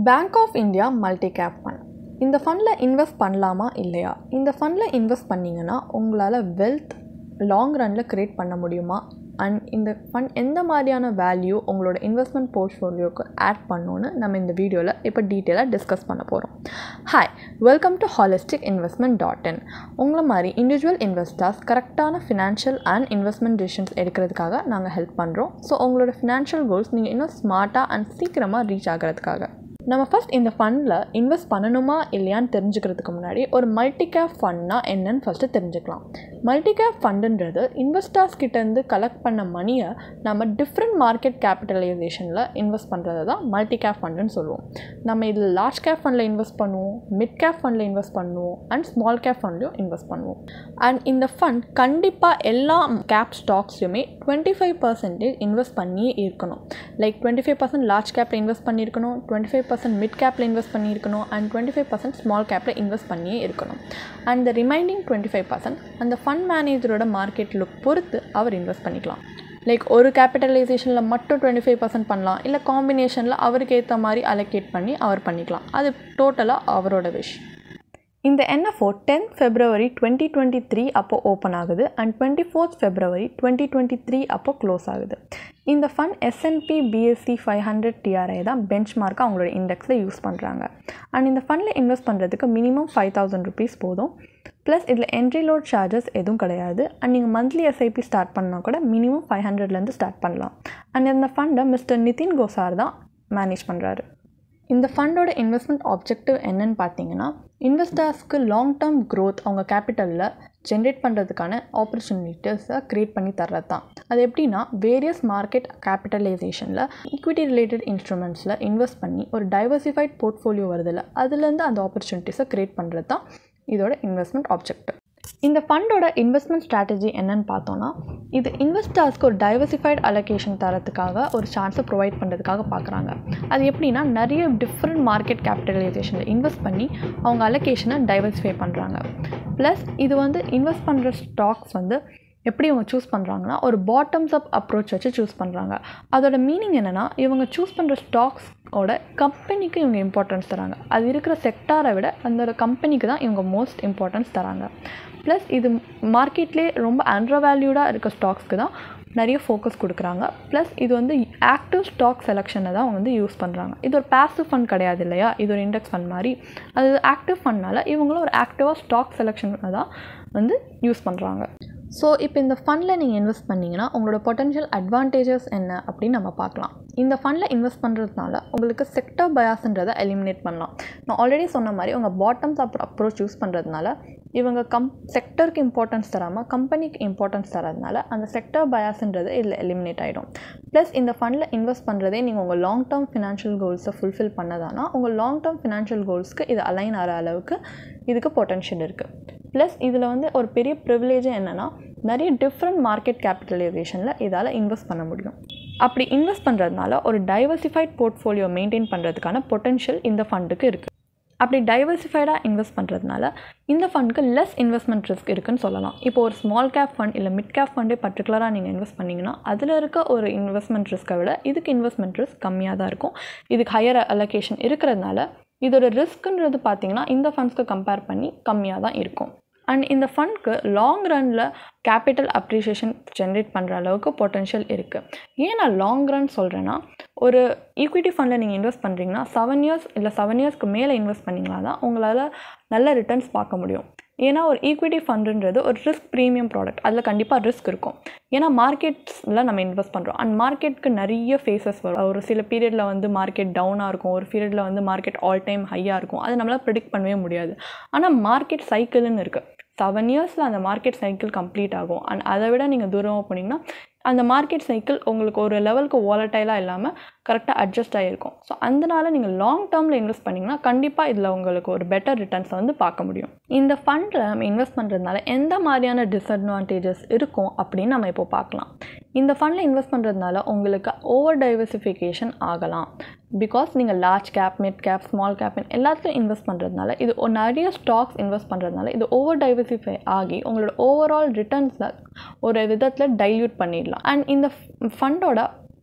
bank of India multi cap fund இந்த ஃபண்டில் invest பண்ணலாமா இல்லையா இந்த ஃபண்டில் இன்வெஸ்ட் பண்ணிங்கன்னா உங்களால் வெல்த் லாங் ரனில் க்ரியேட் பண்ண முடியுமா அண்ட் இந்த ஃபண்ட் எந்த மாதிரியான வேல்யூ உங்களோட இன்வெஸ்ட்மெண்ட் போர்ட்ஃபோலியோக்கு ஆட் பண்ணணுன்னு நம்ம இந்த வீடியோவில் இப்போ டீட்டெயிலாக டிஸ்கஸ் பண்ண போகிறோம் hi welcome to holistic investment dot in உங்களை மாதிரி இண்டிவிஜுவல் இன்வெஸ்டர்ஸ் கரெக்டான ஃபினான்ஷியல் அண்ட் இன்வெஸ்ட்மெண்ட் டிசிஷன்ஸ் எடுக்கிறதுக்காக நாங்கள் ஹெல்ப் பண்ணுறோம் ஸோ உங்களோட ஃபினான்ஷியல் கோல்ஸ் நீங்கள் இன்னும் ஸ்மார்ட்டாக அண்ட் சீக்கிரமாக ரீச் ஆகிறதுக்காக நம்ம ஃபஸ்ட் இந்த ஃபண்டில் இன்வெஸ்ட் பண்ணணுமா இல்லையான்னு தெரிஞ்சுக்கிறதுக்கு முன்னாடி ஒரு மல்டி கேப் ஃபண்ட்னா என்னன்னு ஃபஸ்ட்டு தெரிஞ்சுக்கலாம் மல்டி கேப் ஃபண்டுன்றது இன்வெஸ்டர்ஸ் கிட்டேருந்து கலெக்ட் பண்ண மணியை நம்ம டிஃப்ரெண்ட் மார்க்கெட் கேபிட்டலைசேஷனில் இன்வெஸ்ட் பண்ணுறது தான் மல்டி கேப் ஃபண்டுன்னு சொல்லுவோம் நம்ம இதில் லார்ஜ் கேப் ஃபண்டில் இன்வெஸ்ட் பண்ணுவோம் மிட் கேப் ஃபண்டில் இன்வெஸ்ட் பண்ணுவோம் அண்ட் ஸ்மால் கேப் ஃபண்ட்லையும் இன்வெஸ்ட் பண்ணுவோம் அண்ட் இந்த ஃபண்ட் கண்டிப்பாக எல்லா கேப் ஸ்டாக்ஸ்லையுமே டுவெண்ட்டி ஃபைவ் பர்சன்டேஜ் இன்வெஸ்ட் பண்ணியே இருக்கணும் like twenty five percent large கேப்பில் இன்வெஸ்ட் பண்ணியிருக்கணும் டுவெண்ட்டி ஃபைவ் பர்சன்ட் மிட் கேப்பில் இன்வெஸ்ட் பண்ணியிருக்கணும் and twenty five percent small கேப்பில் இன்வெஸ்ட் பண்ணியே இருக்கணும் and the remaining twenty five percent அந்த ஃபண்ட் மேனேஜரோட மார்க்கெட் லுக் பொறுத்து அவர் இன்வெஸ்ட் பண்ணிக்கலாம் லைக் ஒரு கேபிட்டலைசேஷனில் மட்டும் டுவெண்ட்டி ஃபைவ் பர்சன்ட் பண்ணலாம் இல்லை காம்பினேஷனில் அவருக்கு ஏற்ற மாதிரி அலோகேட் பண்ணி அவர் பண்ணிக்கலாம் அது டோட்டலாக அவரோட விஷ் இந்த NFO tenth February twenty twenty three அப்போ ஓப்பன் ஆகுது and twenty fourth February twenty twenty three அப்போ க்ளோஸ் ஆகுது இந்த fund S&P BSE five hundred TRI தான் பெஞ்ச் மார்க்காக அவங்களோட இண்டெக்ஸில் யூஸ் பண்ணுறாங்க அண்ட் இந்த ஃபண்டில் இன்வெஸ்ட் பண்ணுறதுக்கு மினிமம் ஃபைவ் தௌசண்ட் ருபீஸ் போதும் ப்ளஸ் இதில் என்ட்ரி லோட் சார்ஜஸ் எதுவும் கிடையாது அண்ட் நீங்கள் மந்த்லி எஸ்ஐபி ஸ்டார்ட் பண்ணால் கூட மினிமம் ஃபைவ் ஹண்ட்ரட்லேருந்து ஸ்டார்ட் பண்ணலாம் அண்ட் இந்த ஃபண்டை மிஸ்டர் நிதின் கோசார் தான் மேனேஜ் பண்ணுறாரு இந்த ஃபண்டோட இன்வெஸ்ட்மெண்ட் ஆப்ஜெக்டிவ் என்னன்னு பார்த்தீங்கன்னா இன்வெஸ்டர்ஸ்க்கு லாங் டேர்ம் க்ரோத் அவங்க கேபிட்டலில் ஜென்ரேட் பண்ணுறதுக்கான ஆப்பர்ச்சுனிட்டிஸை க்ரியேட் பண்ணி தர்றது தான் அது எப்படின்னா வேரியஸ் மார்க்கெட் கேபிட்டலைசேஷனில் ஈக்விட்டி ரிலேட்டட் இன்ஸ்ட்ருமெண்ட்ஸில் இன்வெஸ்ட் பண்ணி ஒரு டைவர்சிஃபைட் போர்ட்ஃபோலியோ வருதில்ல அதுலேருந்து அந்த ஆப்பர்ச்சுனிட்டிஸை க்ரியேட் பண்ணுறது தான் இதோட இன்வெஸ்ட்மெண்ட் ஆப்ஜெக்டிவ் இந்த ஃபண்டோட இன்வெஸ்ட்மெண்ட் ஸ்ட்ராட்டஜி என்னன்னு பார்த்தோன்னா இது இன்வெஸ்டர்ஸ்க்கு ஒரு டைவர்சிஃபைட் அலோகேஷன் தரத்துக்காக ஒரு சான்ஸை ப்ரொவைட் பண்ணுறதுக்காக பார்க்குறாங்க அது எப்படின்னா நிறைய டிஃப்ரெண்ட் மார்க்கெட் கேபிட்டலைசேஷனில் இன்வெஸ்ட் பண்ணி அவங்க அலோகேஷனை டைவர்சிஃபை பண்ணுறாங்க ப்ளஸ் இது வந்து இன்வெஸ்ட் பண்ணுற ஸ்டாக்ஸ் வந்து எப்படி இவங்க சூஸ் பண்ணுறாங்கன்னா ஒரு பாட்டம்ஸ் அப் அப்ரோச் வச்சு சூஸ் பண்ணுறாங்க அதோட மீனிங் என்னென்னா இவங்க சூஸ் பண்ணுற ஸ்டாக்ஸோட கம்பெனிக்கு இவங்க இம்பார்ட்டன்ஸ் தராங்க அது இருக்கிற செக்டாரை விட அந்த கம்பெனிக்கு தான் இவங்க மோஸ்ட் இம்பார்ட்டன்ஸ் தராங்க ப்ளஸ் இது மார்க்கெட்லேயே ரொம்ப அண்டர்வேல்யூடாக இருக்க ஸ்டாக்ஸ்க்கு தான் நிறைய ஃபோக்கஸ் கொடுக்குறாங்க ப்ளஸ் இது வந்து ஆக்டிவ் ஸ்டாக் செலெக்ஷனை தான் அவங்க வந்து யூஸ் பண்ணுறாங்க இது ஒரு பேசிவ் ஃபண்ட் கிடையாது இல்லையா இது ஒரு இண்டெக்ஸ் ஃபண்ட் மாதிரி அது ஆக்டிவ் ஃபண்ட்னால இவங்களும் ஒரு ஆக்டிவாக ஸ்டாக் செலெக்ஷனை தான் வந்து யூஸ் பண்ணுறாங்க ஸோ இப்போ இந்த ஃபண்டில் நீங்கள் இன்வெஸ்ட் பண்ணிங்கன்னா உங்களோட பொட்டன்ஷியல் அட்வான்டேஜஸ் என்ன அப்படின்னு நம்ம பார்க்கலாம் இந்த ஃபண்டில் இன்வெஸ்ட் பண்ணுறதுனால உங்களுக்கு செக்டர் பயாஸ்ன்றதை எலிமினேட் பண்ணலாம் நான் ஆல்ரெடி சொன்ன மாதிரி உங்கள் பாட்டம்ஸ் அப் அப்ரோச் யூஸ் பண்ணுறதுனால இவங்க கம் செக்டருக்கு இம்பார்ட்டன்ஸ் தராமல் கம்பெனிக்கு இம்பார்ட்டன்ஸ் தரதுனால அந்த செக்டர் பயாஸ்ன்றது இதில் எலிமினேட் ஆகிடும் ப்ளஸ் இந்த ஃபண்டில் இன்வெஸ்ட் பண்ணுறதே நீங்கள் உங்கள் லாங் டேர்ம் ஃபினான்ஷியல் கோல்ஸை ஃபுல்ஃபில் பண்ணதானா உங்கள் லாங் டேர்ம் ஃபினான்ஷியல் கோல்ஸ்க்கு இது அலைன் ஆகிற அளவுக்கு இதுக்கு பொட்டன்ஷியல் இருக்குது ப்ளஸ் இதில் வந்து ஒரு பெரிய ப்ரிவிலேஜே என்னென்னா நிறைய டிஃப்ரெண்ட் மார்க்கெட் கேபிட்டலைசேஷனில் இதால் இன்வெஸ்ட் பண்ண முடியும் அப்படி இன்வெஸ்ட் பண்ணுறதுனால ஒரு டைவர்சிஃபைட் போர்ட்ஃபோலியோ மெயின்டைன் பண்ணுறதுக்கான பொட்டன்ஷியல் இந்த ஃபண்டுக்கு இருக்குது அப்படி டைவர்சிஃபைடாக இன்வெஸ்ட் பண்ணுறதுனால இந்த ஃபண்டுக்கு லெஸ் இன்வெஸ்ட்மெண்ட் ரிஸ்க் இருக்குன்னு சொல்லலாம் இப்போ ஒரு ஸ்மால் கேப் ஃபண்ட் இல்லை மிட் கேப் ஃபண்டே பர்டிகுலராக நீங்கள் இன்வெஸ்ட் பண்ணிங்கன்னா அதில் இருக்க ஒரு இன்வெஸ்ட்மெண்ட் ரிஸ்க்கை விட இதுக்கு இன்வெஸ்ட்மெண்ட் ரிஸ்க் கம்மியாக தான் இருக்கும் இதுக்கு ஹையர் அலோகேஷன் இருக்கிறதுனால இதோட ரிஸ்க்குன்றது பார்த்திங்கன்னா இந்த ஃபண்ட்ஸ்க்கு கம்பேர் பண்ணி கம்மியாக தான் இருக்கும் அண்ட் இந்த ஃபண்ட்க்கு லாங் ரனில் கேபிட்டல் அப்ரிஷியேஷன் ஜென்ரேட் பண்ணுற அளவுக்கு பொட்டென்ஷியல் இருக்குது ஏன் நான் லாங் ரன் சொல்கிறேன்னா ஒரு ஈக்விட்டி ஃபண்டில் நீங்கள் இன்வெஸ்ட் பண்ணுறீங்கன்னா செவன் இயர்ஸ் இல்லை செவன் இயர்ஸ்க்கு மேலே இன்வெஸ்ட் பண்ணிங்களா தான் உங்களால் நல்ல ரிட்டர்ன்ஸ் பார்க்க முடியும் ஏன்னா ஒரு ஈக்விட்டி ஃபண்டுன்றது ஒரு ரிஸ்க் ப்ரீமியம் ப்ராடக்ட் அதில் கண்டிப்பாக ரிஸ்க் இருக்கும் ஏன்னா மார்க்கெட்ஸில் நம்ம இன்வெஸ்ட் பண்ணுறோம் அண்ட் மார்க்கெட்டுக்கு நிறைய ஃபேஸஸ் வரும் ஒரு சில பீரியடில் வந்து மார்க்கெட் டவுனாக இருக்கும் ஒரு பீரியடில் வந்து மார்க்கெட் ஆல் டைம் ஹையாக இருக்கும் அது நம்மளால் ப்ரிடிக்ட் பண்ணவே முடியாது ஆனால் மார்க்கெட் சைக்கிள்னு இருக்குது செவன் இயர்ஸில் அந்த மார்க்கெட் சைக்கிள் கம்ப்ளீட் ஆகும் அண்ட் அதை விட நீங்கள் தூரமாக போனீங்கன்னா அந்த மார்க்கெட் சைக்கிள் உங்களுக்கு ஒரு லெவலுக்கு வாலட்டைலாக இல்லாமல் கரெக்டாக அட்ஜஸ்ட் ஆகிருக்கும் ஸோ அதனால நீங்கள் லாங் டேர்மில் இன்வெஸ்ட் பண்ணிங்கன்னா கண்டிப்பாக இதில் உங்களுக்கு ஒரு பெட்டர் ரிட்டர்ன்ஸை வந்து பார்க்க முடியும் இந்த ஃபண்டில் நம்ம இன்வெஸ்ட் பண்ணுறதுனால எந்த மாதிரியான டிஸ்அட்வான்டேஜஸ் இருக்கும் அப்படின்னு நம்ம இப்போ பார்க்கலாம் இந்த ஃபண்டில் இன்வெஸ்ட் பண்ணுறதுனால உங்களுக்கு ஓவர் டைவர்சிஃபிகேஷன் ஆகலாம் பிகாஸ் நீங்கள் large cap mid cap small cap எல்லாத்துலையும் இன்வெஸ்ட் பண்ணுறதுனால இது ஒரு நிறைய ஸ்டாக்ஸ் இன்வெஸ்ட் பண்ணுறதுனால இது ஓவர் டைவர்சிஃபை ஆகி உங்களோட ஓவரால் ரிட்டர்ன்ஸில் ஒரு விதத்தில் டைல்யூட் பண்ணிடலாம் அண்ட் இந்த ஃபண்டோட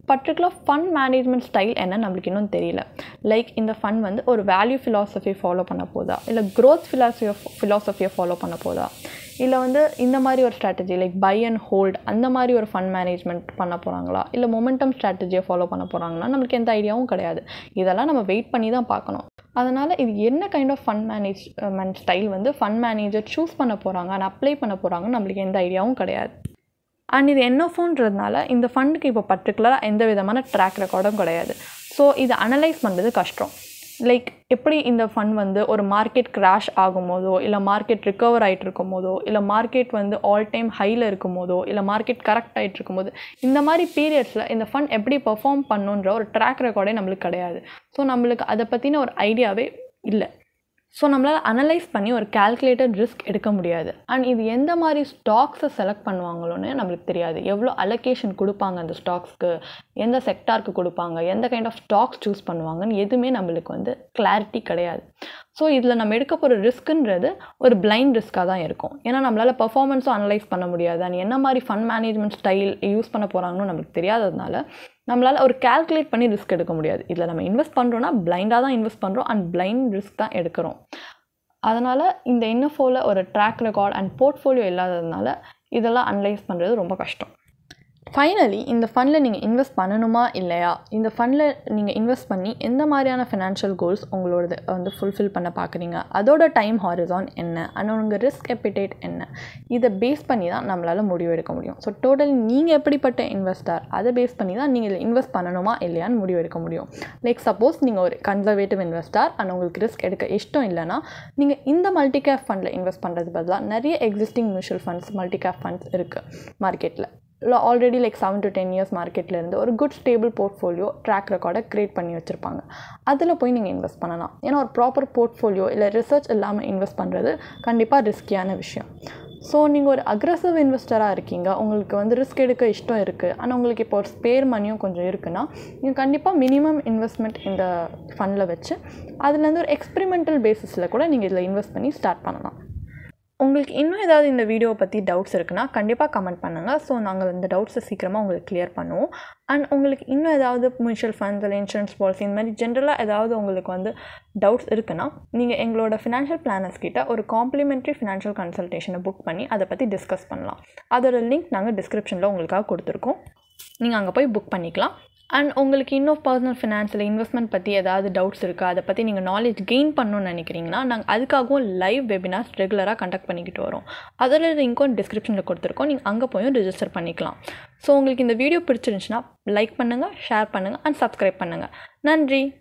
பர்டிகுலர் ஃபண்ட் மேனேஜ்மெண்ட் ஸ்டைல் என்ன நம்மளுக்கு இன்னும் தெரியல லைக் இந்த ஃபண்ட் வந்து ஒரு வேல்யூ ஃபிலாசபி ஃபாலோ பண்ண போதா இல்லை க்ரோத் ஃபிலாசபி ஃபிலாசபியை ஃபாலோ பண்ண போதா இல்லை வந்து இந்த மாதிரி ஒரு strategy like buy and hold அந்த மாதிரி ஒரு ஃபண்ட் மேனேஜ்மெண்ட் பண்ண போகிறாங்களா இல்லை மொமெண்டம் ஸ்ட்ராட்டஜியை ஃபாலோ பண்ண போகிறாங்கன்னா நம்மளுக்கு எந்த ஐடியாவும் கிடையாது இதெல்லாம் நம்ம வெயிட் பண்ணி தான் பார்க்கணும் அதனால் இது என்ன kind of fund management style வந்து ஃபண்ட் மேனேஜர் சூஸ் பண்ண போகிறாங்க அண்ட் அப்ளை பண்ண போகிறாங்கன்னு நம்மளுக்கு எந்த ஐடியாவும் கிடையாது அண்ட் இது என்எஃப்ஓன்றதுனால இந்த ஃபண்டுக்கு இப்போ பர்டிகுலராக எந்த விதமான ட்ராக் ரெக்கார்டும் கிடையாது ஸோ இதை அனலைஸ் பண்ணுறது கஷ்டம் லைக் எப்படி இந்த ஃபண்ட் வந்து ஒரு மார்க்கெட் கிராஷ் ஆகும்போதோ இல்லை மார்க்கெட் ரிகவர் ஆகிட்டு இருக்கும் போதோ இல்லை மார்க்கெட் வந்து ஆல் டைம் ஹையில் இருக்கும் போதோ இல்லை மார்க்கெட் கரெக்ட் ஆகிட்டு இருக்கும்போது இந்த மாதிரி பீரியட்ஸில் இந்த ஃபண்ட் எப்படி பெர்ஃபார்ம் பண்ணுன்ற ஒரு ட்ராக் ரெக்கார்டே நம்மளுக்கு கிடையாது ஸோ நம்மளுக்கு அதை பற்றின ஒரு ஐடியாவே இல்லை ஸோ நம்மளால் அனலைஸ் பண்ணி ஒரு கால்குலேட்டட் ரிஸ்க் எடுக்க முடியாது அண்ட் இது எந்த மாதிரி ஸ்டாக்ஸை செலக்ட் பண்ணுவாங்களோன்னு நம்மளுக்கு தெரியாது எவ்வளோ அலோகேஷன் கொடுப்பாங்க அந்த ஸ்டாக்ஸ்க்கு எந்த செக்டாருக்கு கொடுப்பாங்க எந்த கைண்ட் ஆஃப் ஸ்டாக்ஸ் சூஸ் பண்ணுவாங்கன்னு எதுவுமே நம்மளுக்கு வந்து கிளாரிட்டி கிடையாது ஸோ இதில் நம்ம எடுக்க போகிற ரிஸ்க்குன்றது ஒரு பிளைண்ட் ரிஸ்க்காக தான் இருக்கும் ஏன்னா நம்மளால் பர்ஃபார்மன்ஸும் அனலைஸ் பண்ண முடியாது அண்ட் என்ன மாதிரி ஃபண்ட் மேனேஜ்மெண்ட் ஸ்டைல் யூஸ் பண்ண போகிறாங்கன்னு நம்மளுக்கு தெரியாததுனால நம்மளால் ஒரு கால்குலேட் பண்ணி ரிஸ்க் எடுக்க முடியாது இதில் நம்ம இன்வெஸ்ட் பண்ணுறோன்னா பிளைண்டாக தான் இன்வெஸ்ட் பண்ணுறோம் அண்ட் பிளைண்ட் ரிஸ்க் தான் எடுக்கிறோம் அதனால் இந்த என்எஃப்ஓவில் ஒரு ட்ராக் ரெக்கார்ட் அண்ட் போர்ட்ஃபோலியோ இல்லாததுனால இதெல்லாம் அனலைஸ் பண்ணுறது ரொம்ப கஷ்டம் ஃபைனலி இந்த ஃபண்டில் நீங்கள் இன்வெஸ்ட் பண்ணணுமா இல்லையா இந்த ஃபண்டில் நீங்கள் இன்வெஸ்ட் பண்ணி எந்த மாதிரியான ஃபினான்ஷியல் கோல்ஸ் உங்களோடது வந்து ஃபுல்ஃபில் பண்ண பார்க்குறீங்க அதோட டைம் ஹாரிசான் என்ன அண்ட் உங்கள் ரிஸ்க் எப்பிடேட் என்ன இதை பேஸ் பண்ணி தான் நம்மளால் முடிவு எடுக்க முடியும் ஸோ டோட்டல் நீங்கள் எப்படிப்பட்ட இன்வெஸ்டர் அதை பேஸ் பண்ணி தான் நீங்கள் இதில் இன்வெஸ்ட் பண்ணணுமா இல்லையான்னு முடிவு எடுக்க முடியும் லைக் சப்போஸ் நீங்கள் ஒரு கன்சர்வேட்டிவ் இன்வெஸ்டர் அண்ட் உங்களுக்கு ரிஸ்க் எடுக்க இஷ்டம் இல்லைன்னா நீங்கள் இந்த மல்டி கேப் ஃபண்டில் இன்வெஸ்ட் பண்ணுறது பதிலாக நிறைய existing mutual funds multi cap funds இருக்குது மார்க்கெட்டில் இல்லை already like seven to ten years மார்க்கெட்டில் இருந்து ஒரு குட் ஸ்டேபிள் போர்ட்ஃபோலியோ ட்ராக் ரெக்கார்டை க்ரியேட் பண்ணி வச்சுருப்பாங்க அதில் போய் நீங்கள் இன்வெஸ்ட் பண்ணலாம் ஏன்னா ஒரு ப்ராப்பர் போர்ட்ஃபோலியோ இல்லை ரிசர்ச் இல்லாமல் இன்வெஸ்ட் பண்ணுறது கண்டிப்பாக ரிஸ்கியான விஷயம் ஸோ நீங்கள் ஒரு அக்ரஸிவ் இன்வெஸ்டராக இருக்கீங்க உங்களுக்கு வந்து ரிஸ்க் எடுக்க இஷ்டம் இருக்குது ஆனால் உங்களுக்கு இப்போ ஒரு ஸ்பேர் மணியும் கொஞ்சம் இருக்குன்னா நீங்கள் கண்டிப்பாக மினிமம் இன்வெஸ்ட்மெண்ட் இந்த ஃபண்டில் வச்சு அதுலேருந்து ஒரு எக்ஸ்பெரிமெண்டல் பேசிஸில் கூட நீங்கள் இதில் இன்வெஸ்ட் பண்ணி ஸ்டார்ட் பண்ணலாம் உங்களுக்கு இன்னும் ஏதாவது இந்த வீடியோவை பற்றி டவுட்ஸ் இருக்குன்னா கண்டிப்பாக கமெண்ட் பண்ணுங்கள் ஸோ நாங்கள் இந்த டவுட்ஸை சீக்கிரமாக உங்களுக்கு கிளியர் பண்ணுவோம் அண்ட் உங்களுக்கு இன்னும் ஏதாவது மியூச்சுவல் ஃபண்ட்ஸ் இல்லை இன்சூரன்ஸ் பாலிசி இந்த மாதிரி ஜென்ரலாக ஏதாவது உங்களுக்கு வந்து டவுட்ஸ் இருக்குன்னா நீங்கள் எங்களோட ஃபினான்ஷியல் பிளானர்ஸ் கிட்ட ஒரு காம்ப்ளிமெண்ட்ரி ஃபினான்ஷியல் கன்சல்டேஷனை புக் பண்ணி அதை பற்றி டிஸ்கஸ் பண்ணலாம் அதோட லிங்க் நாங்கள் டிஸ்கிரிப்ஷனில் உங்களுக்காக கொடுத்துருக்கோம் நீங்கள் அங்கே போய் புக் பண்ணிக்கலாம் அண்ட் உங்களுக்கு இன்னும் பர்சனல் ஃபினான்ஸில் இன்வெஸ்ட்மெண்ட் பற்றி ஏதாவது டவுட்ஸ் இருக்குது அதை பற்றி நீங்கள் நாலேஜ் கெயின் பண்ணணும்னு நினைக்கிறீங்கன்னா நாங்கள் அதுக்காகவும் லைவ் வெபினார்ஸ் ரெகுலராக கண்டக்ட் பண்ணிக்கிட்டு வரோம் அதோட லிங்க்கும் டிஸ்கிரிப்ஷனில் கொடுத்துருக்கோம் நீங்கள் அங்கே போயும் ரிஜிஸ்டர் பண்ணிக்கலாம் ஸோ உங்களுக்கு இந்த வீடியோ பிடிச்சிருந்துச்சுன்னா லைக் பண்ணுங்கள் ஷேர் பண்ணுங்கள் அண்ட் சப்ஸ்கிரைப் பண்ணுங்கள் நன்றி